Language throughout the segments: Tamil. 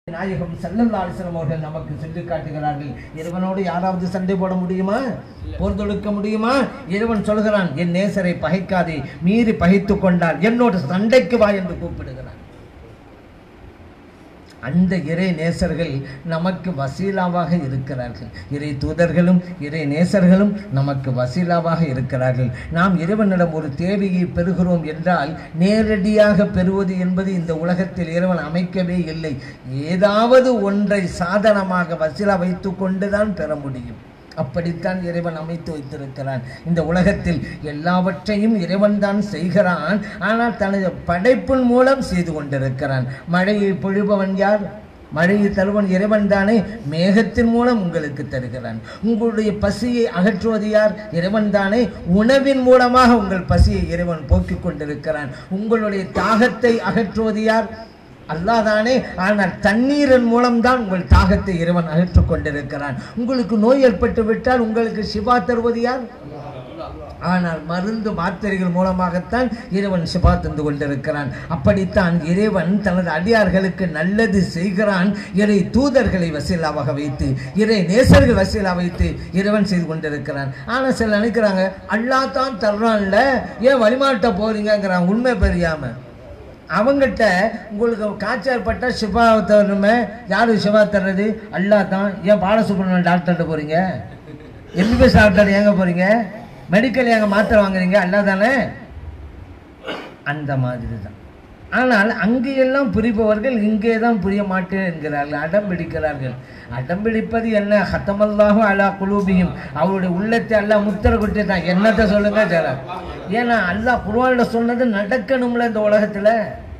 நாயகம் ஸல்லல்லாஹு அலைஹி வஸல்லம் அவர்கள் நமக்கு சொல்லி காட்டுகிறார்கள் இறைவனோடு யாராவது சண்டை போட முடியுமா போர் தொடுக்க முடியுமா இறைவன் சொல்கிறான் என் நேசரை பகைக்காதே மீறி பகைத்துக் கொண்டால் என்னோடு சண்டைக்கு வா என்று கூப்பிடுகிறான் அந்த இறை நேசர்கள் நமக்கு வசீலாவாக இருக்கிறார்கள் இறை தூதர்களும் இறை நேசர்களும் நமக்கு வசீலாவாக இருக்கிறார்கள் நாம் இறைவனிடம் ஒரு தேவையை பெறுகிறோம் என்றால் நேரடியாக பெறுவது என்பது இந்த உலகத்தில் இறைவன் அமைக்கவே இல்லை ஏதாவது ஒன்றை சாதனமாக வசீலா வைத்து கொண்டுதான் பெற முடியும் அப்படித்தான் இறைவன் அமைத்து வைத்திருக்கிறான் இந்த உலகத்தில் எல்லாவற்றையும் இறைவன் தான் செய்கிறான் ஆனால் தனது படைப்பின் மூலம் செய்து கொண்டிருக்கிறான் மழையை பொழிபவன் யார் மழையை தருவன் இறைவன் தானே மேகத்தின் மூலம் உங்களுக்கு தருகிறான் உங்களுடைய பசியை அகற்றுவது யார் இறைவன் தானே உணவின் மூலமாக உங்கள் பசியை இறைவன் போக்கிக் கொண்டிருக்கிறான் உங்களுடைய தாகத்தை அகற்றுவது யார் அல்லாதானே ஆனால் தண்ணீரின் மூலம்தான் உங்கள் தாகத்தை இறைவன் அகற்றுக் கொண்டிருக்கிறான் உங்களுக்கு நோய் ஏற்பட்டு விட்டால் உங்களுக்கு சிவா தருவது யார் ஆனால் மருந்து மாத்திரைகள் மூலமாகத்தான் இறைவன் சிபா தந்து கொண்டிருக்கிறான் அப்படித்தான் இறைவன் தனது அடியார்களுக்கு நல்லது செய்கிறான் இறை தூதர்களை வசீலாவாக வைத்து இறை நேசர்கள் வசீலா வைத்து இறைவன் செய்து கொண்டிருக்கிறான் ஆனால் சில நினைக்கிறாங்க அல்லா தான் தர்றான்ல ஏன் வழிமாட்ட போறீங்கிறான் உண்மை தெரியாம அவங்ககிட்ட உங்களுக்கு காய்ச்சல் பட்டால் சிவா தரணுமே யாரு சிவா தர்றது அல்லா தான் ஏன் பாலசுப்ரமணியன் டாக்டர்கிட்ட போறீங்க எம்பிபிஎஸ் டாக்டர் எங்க போறீங்க மெடிக்கல் எங்க மாத்திரை வாங்குறீங்க அல்லா தானே அந்த மாதிரி தான் ஆனால் அங்கேயெல்லாம் புரிபவர்கள் இங்கே தான் புரிய மாட்டேன் என்கிறார்கள் அடம் பிடிக்கிறார்கள் அடம் பிடிப்பது என்ன ஹத்தமல்லாகும் அலா குலூபியும் அவருடைய உள்ளத்தை எல்லாம் முத்திர குட்டிட்டான் என்னத்தை சொல்லுங்க சார் ஏன்னா அல்லாஹ் குருவானில் சொன்னது நடக்கணும்ல இந்த உலகத்தில்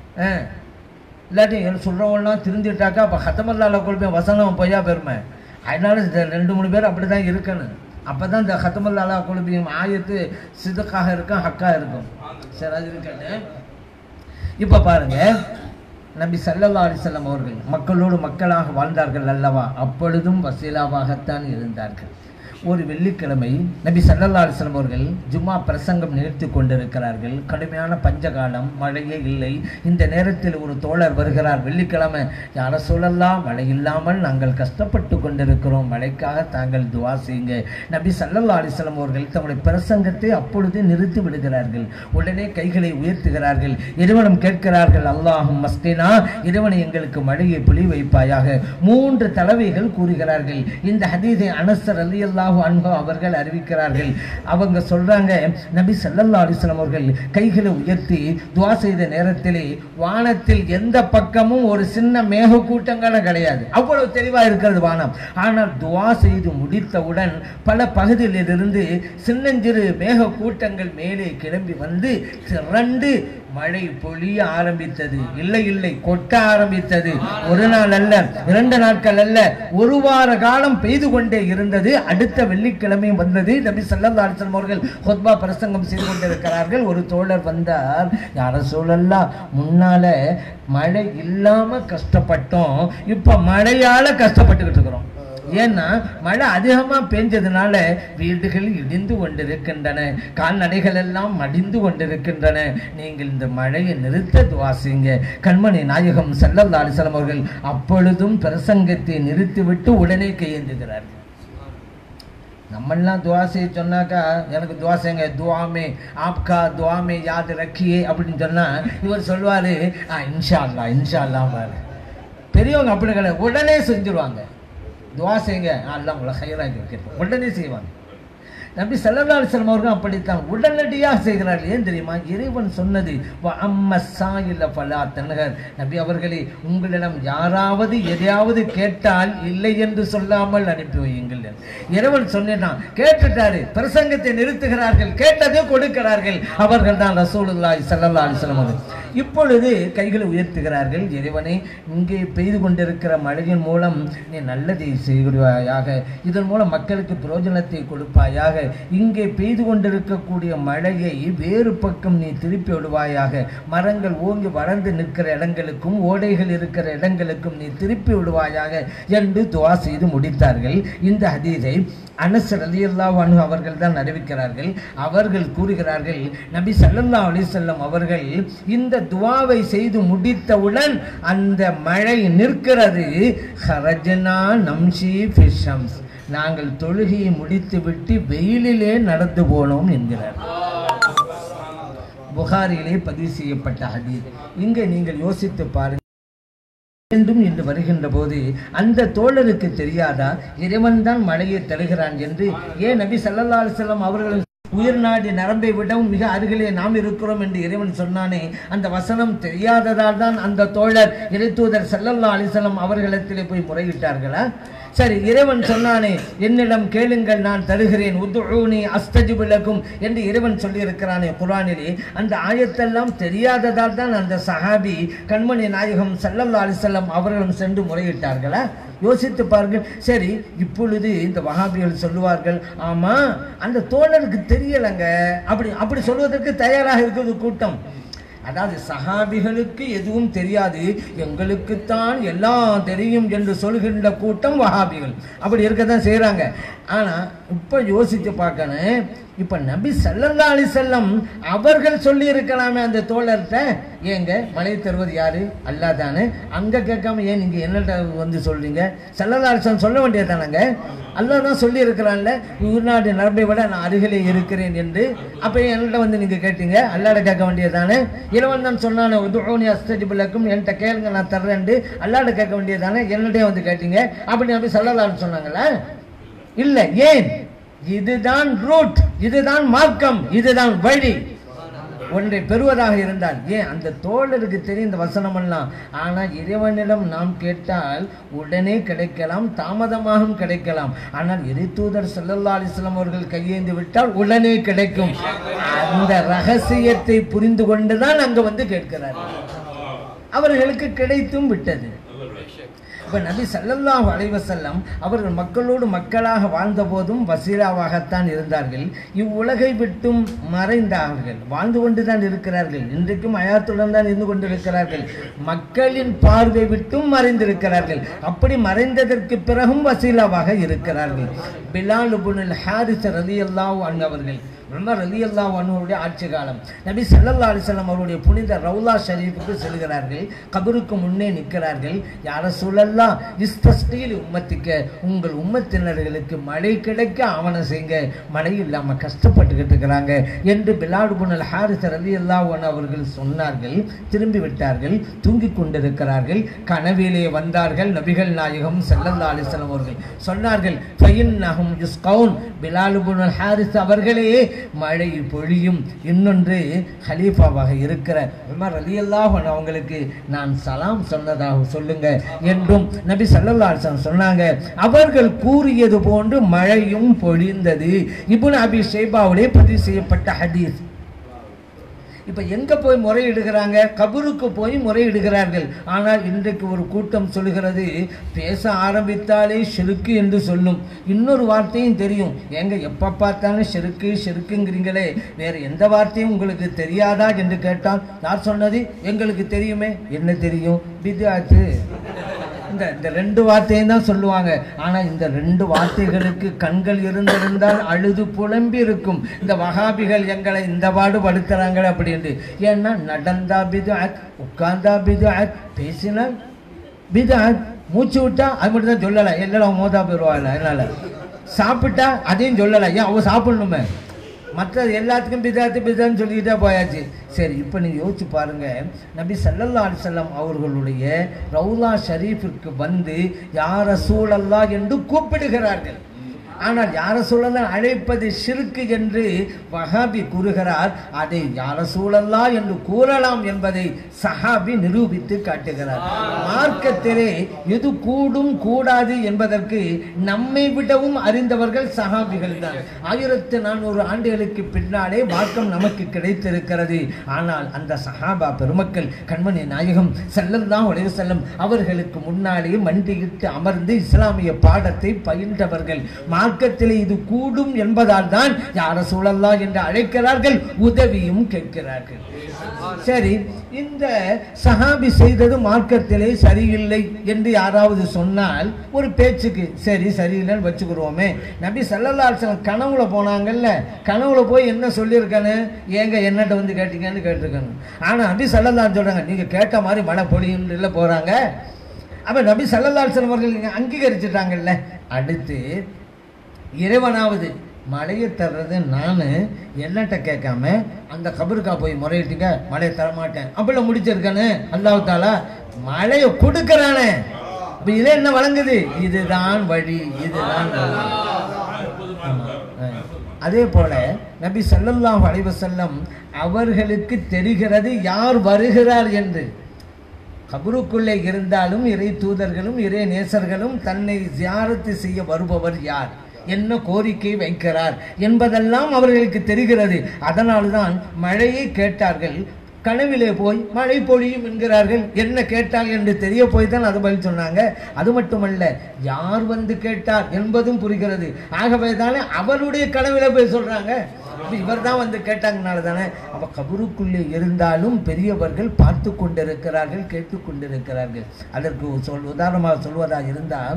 இல்லாட்டி சொல்கிறவங்களாம் திருந்திட்டாக்கா அப்போ ஹத்தமல்லால குழுப்பேன் வசனம் பொய்யா பெருமை அதனால இந்த ரெண்டு மூணு பேர் அப்படி தான் இருக்கணும் அப்போ தான் இந்த ஹத்தமல்லாலா குழுப்பியும் ஆயத்து சிதுக்காக இருக்கும் ஹக்காக இருக்கும் சரி அது இருக்கட்டும் இப்போ பாருங்க நபி சல்லல்லா அலிசல்லம் அவர்கள் மக்களோடு மக்களாக வாழ்ந்தார்கள் அல்லவா அப்பொழுதும் வசீலாவாகத்தான் இருந்தார்கள் ஒரு வெள்ளிக்கிழமை நபி சல்லல்லா அலிஸ்லாம் அவர்கள் ஜும்மா பிரசங்கம் நிறுத்தி கொண்டிருக்கிறார்கள் கடுமையான பஞ்சகாலம் மழையே இல்லை இந்த நேரத்தில் ஒரு தோழர் வருகிறார் வெள்ளிக்கிழமை யார சொல்லலாம் மழை இல்லாமல் நாங்கள் கஷ்டப்பட்டு கொண்டிருக்கிறோம் மழைக்காக தாங்கள் துவா செய்யுங்க நபி சல்லல்லா அலிஸ்லாம் அவர்கள் தம்முடைய பிரசங்கத்தை அப்பொழுது நிறுத்தி விடுகிறார்கள் உடனே கைகளை உயர்த்துகிறார்கள் இறைவனம் கேட்கிறார்கள் அல்லாஹும் மஸ்தினா இறைவனை எங்களுக்கு மழையை புலி வைப்பாயாக மூன்று தலைவைகள் கூறுகிறார்கள் இந்த ஹதீதை அனசர் அலி அல்லாஹு அன்ஹு அவர்கள் அறிவிக்கிறார்கள் அவங்க சொல்றாங்க நபி சல்லல்லா அலிஸ்லாம் அவர்கள் கைகளை உயர்த்தி துவா செய்த நேரத்திலே வானத்தில் எந்த பக்கமும் ஒரு சின்ன மேக கூட்டங்களும் கிடையாது அவ்வளவு தெளிவா இருக்கிறது வானம் ஆனால் துவா செய்து முடித்தவுடன் பல பகுதியிலிருந்து சின்னஞ்சிறு மேக கூட்டங்கள் மேலே கிளம்பி வந்து திரண்டு மழை பொழிய ஆரம்பித்தது இல்லை இல்லை கொட்ட ஆரம்பித்தது ஒரு நாள் அல்ல இரண்டு நாட்கள் அல்ல ஒரு வார காலம் பெய்து கொண்டே இருந்தது அடுத்த வெள்ளிக்கிழமை வந்தது நபி சல்லல்லா அலிஸ்லாம் அவர்கள் ஹொத்பா பிரசங்கம் செய்து கொண்டிருக்கிறார்கள் ஒரு தோழர் வந்தார் யார சூழல்லா முன்னால மழை இல்லாம கஷ்டப்பட்டோம் இப்ப மழையால கஷ்டப்பட்டுக்கிட்டு இருக்கிறோம் ஏன்னா மழை அதிகமாக பெஞ்சதுனால வீடுகள் இடிந்து கொண்டிருக்கின்றன கால்நடைகள் எல்லாம் மடிந்து கொண்டிருக்கின்றன நீங்கள் இந்த மழையை நிறுத்த துவாசிங்க கண்மணி நாயகம் செல்லல்லா அலிசலம் அவர்கள் அப்பொழுதும் பிரசங்கத்தை நிறுத்திவிட்டு உடனே கையேந்துகிறார்கள் நம்மெல்லாம் துவா செய்ய சொன்னாக்கா எனக்கு துவா செய்யுங்க துவாமே ஆப்கா துவாமே யாது ரக்கியே அப்படின்னு சொன்னா இவர் சொல்வாரு ஆ இன்ஷா அல்லா இன்ஷா அல்லா பெரியவங்க அப்படி கிடையாது உடனே செஞ்சுருவாங்க துவா செய்யுங்க அல்லாஹ் உங்களை ஹைராக்கி வைக்கிறோம் உடனே செய்வாங்க நபி சல்லல்லா அலிஸ்லாம் அவர்கள் அப்படித்தான் உடனடியாக செய்கிறார்கள் ஏன் தெரியுமா இறைவன் சொன்னது அம்ம சாயில பலா தன்னகர் நபி அவர்களே உங்களிடம் யாராவது எதையாவது கேட்டால் இல்லை என்று சொல்லாமல் அனுப்பி வையுங்கள் இறைவன் சொன்னான் கேட்டுட்டாரு பிரசங்கத்தை நிறுத்துகிறார்கள் கேட்டதே கொடுக்கிறார்கள் அவர்கள் தான் ரசூலுல்லாஹி சல்லல்லா அலிஸ்லாம் அவர்கள் இப்பொழுது கைகளை உயர்த்துகிறார்கள் இறைவனை இங்கே பெய்து கொண்டிருக்கிற மழையின் மூலம் நீ நல்லதை செய்வாயாக இதன் மூலம் மக்களுக்கு பிரயோஜனத்தை கொடுப்பாயாக இங்கே பெய்து கொண்டிருக்கக்கூடிய மழையை வேறு பக்கம் நீ திருப்பி விடுவாயாக மரங்கள் ஓங்கி வளர்ந்து நிற்கிற இடங்களுக்கும் ஓடைகள் இருக்கிற இடங்களுக்கும் நீ திருப்பி விடுவாயாக என்று துவா செய்து முடித்தார்கள் இந்த ஹதீரை அனசர் அலி அல்லாஹ் அவர்கள் தான் அறிவிக்கிறார்கள் அவர்கள் கூறுகிறார்கள் நபி சல்லல்லா அலிசல்லம் அவர்கள் இந்த துவாவை செய்து முடித்தவுடன் அந்த மழை நிற்கிறது ஹரஜனா நம்ஷி ஃபிஷம்ஸ் நாங்கள் தொழுகையை முடித்துவிட்டு வெயிலிலே நடந்து போனோம் என்கிறார் புகாரிலே பதிவு செய்யப்பட்ட ஹதீஸ் இங்கே நீங்கள் யோசித்து பாருங்கள் வேண்டும் என்று வருகின்ற போது அந்த தோழருக்கு தெரியாதா இறைவன் தான் மழையை தருகிறான் என்று ஏன் நபி ஸல்லல்லாஹு அலைஹி வஸல்லம் அவர்கள் உயிர் நாடி நரம்பை விடவும் மிக அருகிலே நாம் இருக்கிறோம் என்று இறைவன் சொன்னானே அந்த வசனம் தெரியாததால் தான் அந்த தோழர் இறைத்தூதர் ஸல்லல்லாஹு அலைஹி வஸல்லம் அவர்களிடத்திலே போய் முறையிட்டார்களா சரி இறைவன் சொன்னானே என்னிடம் கேளுங்கள் நான் தருகிறேன் உதுஊனி அஸ்தஜிபு லக்கும் என்று இறைவன் சொல்லியிருக்கிறானே குர்ஆனிலே அந்த ஆயத்தெல்லாம் தெரியாததால் தான் அந்த சஹாபி கண்மணி நாயகம் ஸல்லல்லாஹு அலைஹி வஸல்லம் அவர்களும் சென்று முறையிட்டார்களா யோசித்து பாருங்கள் சரி இப்பொழுது இந்த வஹாபிகள் சொல்லுவார்கள் ஆமா அந்த தோழருக்கு தெரியலைங்க அப்படி அப்படி சொல்வதற்கு தயாராக இருக்குது கூட்டம் அதாவது சஹாபிகளுக்கு எதுவும் தெரியாது எங்களுக்குத்தான் எல்லாம் தெரியும் என்று சொல்கின்ற கூட்டம் வஹாபிகள் அப்படி இருக்க தான் செய்கிறாங்க ஆனால் இப்போ யோசித்து பார்க்கணும் இப்போ நபி சல்லல்லா அலி செல்லம் அவர்கள் சொல்லி இருக்கலாமே அந்த தோழர்கிட்ட ஏங்க மழை தருவது யாரு அல்லாஹ் தானே அங்கே கேட்காம ஏன் நீங்கள் என்னட்ட வந்து சொல்றீங்க சல்லல்லா அலிசல்லம் சொல்ல வேண்டியதானங்க அல்லாஹ் தான் சொல்லி இருக்கிறான்ல உள்நாட்டு நரம்பை விட நான் அருகிலே இருக்கிறேன் என்று அப்போ என்கிட்ட வந்து நீங்கள் கேட்டீங்க அல்லாட கேட்க வேண்டியதானே இறைவன் தான் சொன்னானே உதுஊனி அஸ்தஜிபுலக்கும் என்கிட்ட கேளுங்க நான் தர்றேன்ட்டு அல்லாட கேட்க வேண்டியதானே என்னிட்டே வந்து கேட்டீங்க அப்படி நபி சல்லல்லான்னு சொன்னாங்களா இல்லை ஏன் இதுதான் ரூட் இதுதான் மார்க்கம் இதுதான் வழி ஒன்றை பெறுவதாக இருந்தால் ஏன் அந்த தோழருக்கு தெரியும் இந்த வசனமெல்லாம் ஆனால் இறைவனிடம் நாம் கேட்டால் உடனே கிடைக்கலாம் தாமதமாகவும் கிடைக்கலாம் ஆனால் இறைத்தூதர் ஸல்லல்லாஹு அலைஹி வஸல்லம் அவர்கள் கையேந்து விட்டால் உடனே கிடைக்கும் அந்த ரகசியத்தை புரிந்து கொண்டுதான் அங்க வந்து கேட்கிறார்கள் அவர்களுக்கு கிடைத்தும் விட்டது இப்ப நபி ஸல்லல்லாஹு அலைஹி வஸல்லம் அவர்கள் மக்களோடு மக்களாக வாழ்ந்த போதும் வசீலாவாகத்தான் இருந்தார்கள் இவ்வுலகை விட்டும் மறைந்தார்கள் வாழ்ந்து கொண்டுதான் இருக்கிறார்கள் இன்றைக்கும் அயாத்துடன் தான் இருந்து கொண்டிருக்கிறார்கள் மக்களின் பார்வை விட்டும் மறைந்திருக்கிறார்கள் அப்படி மறைந்ததற்கு பிறகும் வசீலாவாக இருக்கிறார்கள் பிலால் இப்னுல் ஹாரிஸ் ரலியல்லாஹு அன்ஹு அவர்கள் உமர் ரலியல்லாஹு அன்ஹுடைய ஆட்சி காலம் நபி ஸல்லல்லாஹு அலைஹி வஸல்லம் அவருடைய புனித ரவுலா ஷரீஃபுக்கு செல்கிறார்கள் கபருக்கு முன்னே நிற்கிறார்கள் யார சூழல்லா இஸ்தஸ்டீல் உம்மத்திக்க உங்கள் உம்மத்தினர்களுக்கு மழை கிடைக்க ஆவணம் செய்யுங்க மழை இல்லாம கஷ்டப்பட்டுக்கிட்டு இருக்கிறாங்க என்று பிலாடு புனல் ஹாரிஸ் ரலியல்லாஹு அன்ஹு அவர்கள் சொன்னார்கள் திரும்பி விட்டார்கள் தூங்கிக் கொண்டிருக்கிறார்கள் கனவிலே வந்தார்கள் நபிகள் நாயகம் ஸல்லல்லாஹு அலைஹி வஸல்லம் அவர்கள் சொன்னார்கள் ஃபைன்னஹும் யுஸ்கவுன் பிலால் புனல் ஹாரிஸ் அவர்களே மழை பொழியும் இன்னொன்று ஹலீஃபாவாக இருக்கிற உமர் ரலியல்லாஹு அன்ஹு அவங்களுக்கு நான் சலாம் சொன்னதாக சொல்லுங்க என்றும் நபி ஸல்லல்லாஹு அலைஹி வஸல்லம் சொன்னாங்க அவர்கள் கூறியது போன்று மழையும் பொழிந்தது இப்னு அபி ஷைபாவுடைய பதிவு செய்யப்பட்ட ஹதீஸ் இப்போ எங்கே போய் முறையிடுகிறாங்க கபருக்கு போய் முறையிடுகிறார்கள் ஆனால் இன்றைக்கு ஒரு கூட்டம் சொல்கிறது பேச ஆரம்பித்தாலே ஷிருக்கு என்று சொல்லும் இன்னொரு வார்த்தையும் தெரியும் எங்க எப்போ பார்த்தாலும் ஷிருக்கு ஷிருக்குங்கிறீங்களே வேறு எந்த வார்த்தையும் உங்களுக்கு தெரியாதா என்று கேட்டால் யார் சொன்னது எங்களுக்கு தெரியுமே என்ன தெரியும் பிதாத்து இந்த இந்த ரெண்டு வார்த்தையும் தான் சொல்லுவாங்க ஆனால் இந்த ரெண்டு வார்த்தைகளுக்கு கண்கள் இருந்திருந்தால் அழுது புலம்பி இருக்கும் இந்த வகாபிகள் எங்களை இந்த பாடு படுத்துறாங்களே அப்படின்ட்டு ஏன்னா நடந்தா பிதாத் உட்கார்ந்தா பிதாத் பேசினால் பிதாத் மூச்சு விட்டா அது மட்டும் தான் சொல்லலை எல்லாம் மோதா போயிடுவாங்க என்னால் சாப்பிட்டா அதையும் சொல்லலை ஏன் அவ சாப்பிடணுமே மற்றது எல்லாத்துக்கும் பிதாத்து பிதான்னு சொல்லிக்கிட்டே போயாச்சு சரி இப்போ நீங்கள் யோசிச்சு பாருங்க நபி ஸல்லல்லாஹு அலைஹி வஸல்லம் அவர்களுடைய ரவுலா ஷரீஃபிற்கு வந்து யார சூழல்லா என்று கூப்பிடுகிறார்கள் ஆனால் யார சூழலா அழைப்பது ஷிருக்கு என்று வஹாபி கூறுகிறார் அதை யார சூழல்லா என்று கூறலாம் என்பதை சஹாபி நிரூபித்து காட்டுகிறார் மார்க்கத்திலே எது கூடும் கூடாது என்பதற்கு நம்மை விடவும் அறிந்தவர்கள் சஹாபிகள் தான் ஆயிரத்து நானூறு ஆண்டுகளுக்கு பின்னாலே மார்க்கம் நமக்கு கிடைத்திருக்கிறது ஆனால் அந்த சஹாபா பெருமக்கள் கண்மணி நாயகம் செல்லல்லாம் உலக செல்லம் அவர்களுக்கு முன்னாலே மண்டியிட்டு அமர்ந்து இஸ்லாமிய பாடத்தை பயின்றவர்கள் மார்க்க மார்க்கத்திலே இது கூடும் என்பதால் தான் யார சூழல்லா என்று அழைக்கிறார்கள் உதவியும் கேட்கிறார்கள் சரி இந்த சஹாபி செய்தது மார்க்கத்திலே சரியில்லை என்று யாராவது சொன்னால் ஒரு பேச்சுக்கு சரி சரியில்லைன்னு வச்சுக்கிடுவோமே நபி சல்லல்லா அலிஸ்லாம் கனவுல போனாங்கல்ல கனவுல போய் என்ன சொல்லியிருக்கானு ஏங்க என்னட்ட வந்து கேட்டீங்கன்னு கேட்டிருக்கானு ஆனால் நபி சல்லல்லா சொல்றாங்க நீங்க கேட்ட மாதிரி மழை பொழியுன்னு போறாங்க அப்ப நபி சல்லல்லா அலிஸ்லாம் அவர்கள் நீங்க அங்கீகரிச்சிட்டாங்கல்ல அடுத்து இறைவனாவது மழையை தர்றது நான் என்னட்ட கேட்காம அந்த கபருக்கா போய் முறையிட்டுங்க மழையை தரமாட்டேன் அப்படில முடிச்சிருக்கானு அல்லாஹ் தாலா மழையை கொடுக்கறானே இப்ப இதே என்ன வழங்குது இதுதான் வழி இதுதான் வழி ஆமா. அஹ். அதே போல நபி ஸல்லல்லாஹு அலைஹி வஸல்லம் அவர்களுக்கு தெரிகிறது யார் வருகிறார் என்று கபருக்குள்ளே இருந்தாலும் இறை தூதர்களும் இறை நேசர்களும் தன்னை ஜியாரத்து செய்ய வருபவர் யார் என்ன கோரிக்கை வைக்கிறார் என்பதெல்லாம் அவர்களுக்கு தெரிகிறது அதனால்தான் மழையை கேட்டார்கள் கனவிலே போய் மழை பொழியும் என்கிறார்கள் என்ன கேட்டால் என்று தெரிய போய் தான் அது பதில் சொன்னாங்க அது மட்டுமல்ல யார் வந்து கேட்டார் என்பதும் புரிகிறது ஆகவே தானே அவருடைய கனவிலே போய் சொல்றாங்க இவர் தான் வந்து கேட்டாங்கனால தானே அப்ப கபருக்குள்ளே இருந்தாலும் பெரியவர்கள் பார்த்து கொண்டிருக்கிறார்கள் கேட்டு கொண்டிருக்கிறார்கள் அதற்கு சொல் உதாரணமாக சொல்வதாக இருந்தால்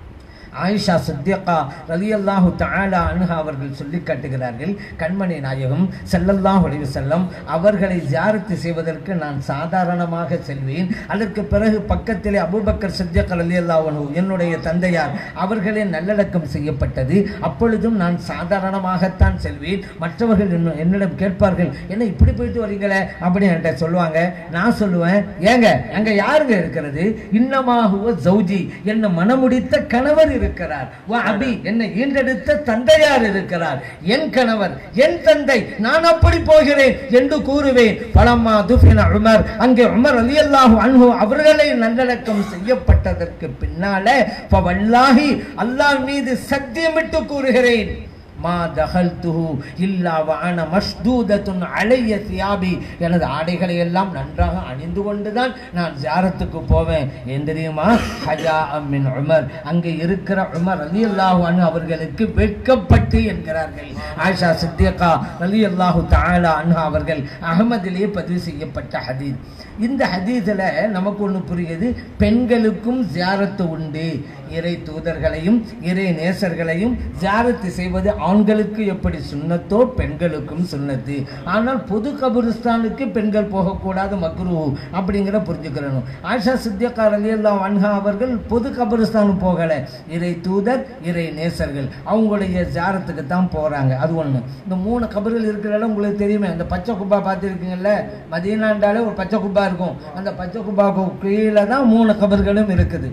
ஆயிஷா சித்தியக்கா ரலியல்லாஹு தஆலா அன்ஹா அவர்கள் சொல்லி காட்டுகிறார்கள் கண்மணி நாயகம் ஸல்லல்லாஹு அலைஹி வஸல்லம் அவர்களை ஜியாரத்து செய்வதற்கு நான் சாதாரணமாக செல்வேன் அதற்கு பிறகு பக்கத்திலே அபூபக்கர் சித்தியக்கா ரலியல்லாஹு அன்ஹு என்னுடைய தந்தையார் அவர்களே நல்லடக்கம் செய்யப்பட்டது அப்பொழுதும் நான் சாதாரணமாகத்தான் செல்வேன் மற்றவர்கள் என்ன- என்னிடம் கேட்பார்கள் என்ன இப்படி போயிட்டு வரீங்களே அப்படி என்கிட்ட சொல்லுவாங்க நான் சொல்லுவேன் ஏங்க அங்க யாருங்க இருக்கிறது இன்னமாகுவ ஜௌஜி என்ன மனமுடித்த கணவர் இருக்கிறார் வ அபி என்னை ஈண்டெடுத்த தந்தையார் இருக்கிறார் என் கணவர் என் தந்தை நான் அப்படி போகிறேன் என்று கூறுவேன் பலம்மா துஃபின உமர் அங்கே உமர் ரலியல்லாஹு அன்ஹு அவர்களை நல்லடக்கம் செய்யப்பட்டதற்கு பின்னால வல்லாஹி அல்லாஹ் மீது சத்தியமிட்டு கூறுகிறேன் மா தகல்துஹு இல்லா வான மஷ்தூதத்துன் அலைய தியாபி எனது ஆடைகளை எல்லாம் நன்றாக அணிந்து கொண்டுதான் நான் ஜியாரத்துக்கு போவேன் ஏன் தெரியுமா ஹஜா அம்மின் உமர் அங்கே இருக்கிற உமர் அலி அல்லாஹு அனு அவர்களுக்கு வெட்கப்பட்டு என்கிறார்கள் ஆயிஷா சித்தியக்கா அலி அல்லாஹு தாலா அன்ஹா அவர்கள் அகமதிலே பதிவு செய்யப்பட்ட ஹதீஸ் இந்த ஹதீஸில் நமக்கு ஒன்று புரியுது பெண்களுக்கும் ஜியாரத்து உண்டு இறை தூதர்களையும் இறை நேசர்களையும் ஜியாரத்து செய்வது ஆண்களுக்கு எப்படி சுண்ணத்தோ பெண்களுக்கும் சுண்ணத்து ஆனால் பொது கபுரிஸ்தானுக்கு பெண்கள் போகக்கூடாது மக்ரு அப்படிங்கிற புரிஞ்சுக்கிறணும் ஆஷா சித்தியக்கார் அலி அல்லாஹ் அன்ஹா அவர்கள் பொது கபுரிஸ்தான் போகலை இறை தூதர் இறை நேசர்கள் அவங்களுடைய ஜியாரத்துக்கு தான் போகிறாங்க அது ஒன்று இந்த மூணு கபர்கள் இருக்கிற இடம் உங்களுக்கு தெரியுமே அந்த பச்சை குப்பா பார்த்துருக்கீங்கல்ல மதீனாண்டாலே ஒரு பச்சை குப்பா இருக்கும் அந்த பச்சை குப்பாவுக்கு கீழே தான் மூணு கபர்களும் இருக்குது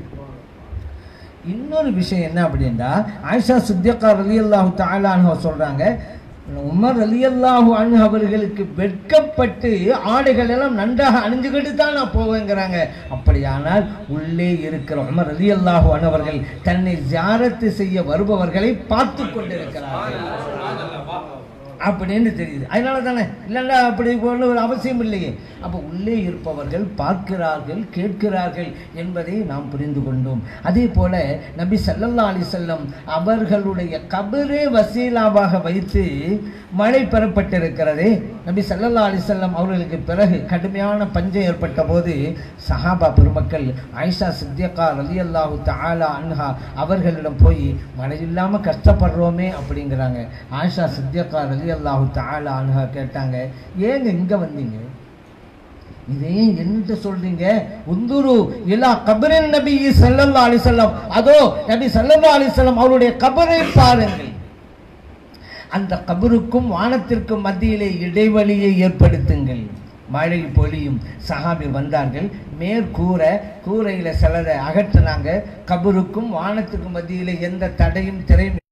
இன்னொரு விஷயம் என்ன அப்படின்னா ஆயிஷா சித்தியக்கா ரலி அல்லாஹு தாலான்னு சொல்றாங்க உமர் அலி அல்லாஹு அன்ஹு அவர்களுக்கு வெட்கப்பட்டு ஆடைகள் எல்லாம் நன்றாக அணிஞ்சுக்கிட்டு தான் நான் போவேங்கிறாங்க அப்படியானால் உள்ளே இருக்கிற உமர் அலி அல்லாஹு அவர்கள் தன்னை ஜாரத்து செய்ய வருபவர்களை பார்த்து கொண்டிருக்கிறார்கள் அப்படின்னு தெரியுது அதனால தானே இல்லைன்னா அப்படி ஒன்றும் ஒரு அவசியம் இல்லையே அப்போ உள்ளே இருப்பவர்கள் பார்க்கிறார்கள் கேட்கிறார்கள் என்பதை நாம் புரிந்து கொண்டோம் அதே போல நபி ஸல்லல்லாஹு அலைஹி வஸல்லம் அவர்களுடைய கபரே வசீலாவாக வைத்து மழை பெறப்பட்டிருக்கிறதே நபி ஸல்லல்லாஹு அலைஹி வஸல்லம் அவர்களுக்கு பிறகு கடுமையான பஞ்சம் ஏற்பட்ட போது சஹாபா பெருமக்கள் ஆயிஷா சித்தியக்கா ரலியல்லாஹு தஆலா அன்ஹா அவர்களிடம் போய் மழை இல்லாம கஷ்டப்படுறோமே அப்படிங்கிறாங்க ஆயிஷா சித்தியக்கா ரலியல்லாஹு தஆலா அன்ஹா கேட்டாங்க ஏங்க இங்க வந்தீங்க இதே என்னட்டு சொல்றீங்க உந்துரு இலா கபரின் நபி ஸல்லல்லாஹு அலைஹி வஸல்லம் அதோ நபி ஸல்லல்லாஹு அலைஹி வஸல்லம் அவருடைய கபரை பாருங்கள் அந்த கபருக்கும் வானத்திற்கும் மத்தியிலே இடைவெளியை ஏற்படுத்துங்கள் மழை பொழியும் சஹாபி வந்தார்கள் மேற்கூரை கூரையில் சிலரை அகற்றினாங்க கபருக்கும் வானத்துக்கும் மத்தியிலே எந்த தடையும் திரையும்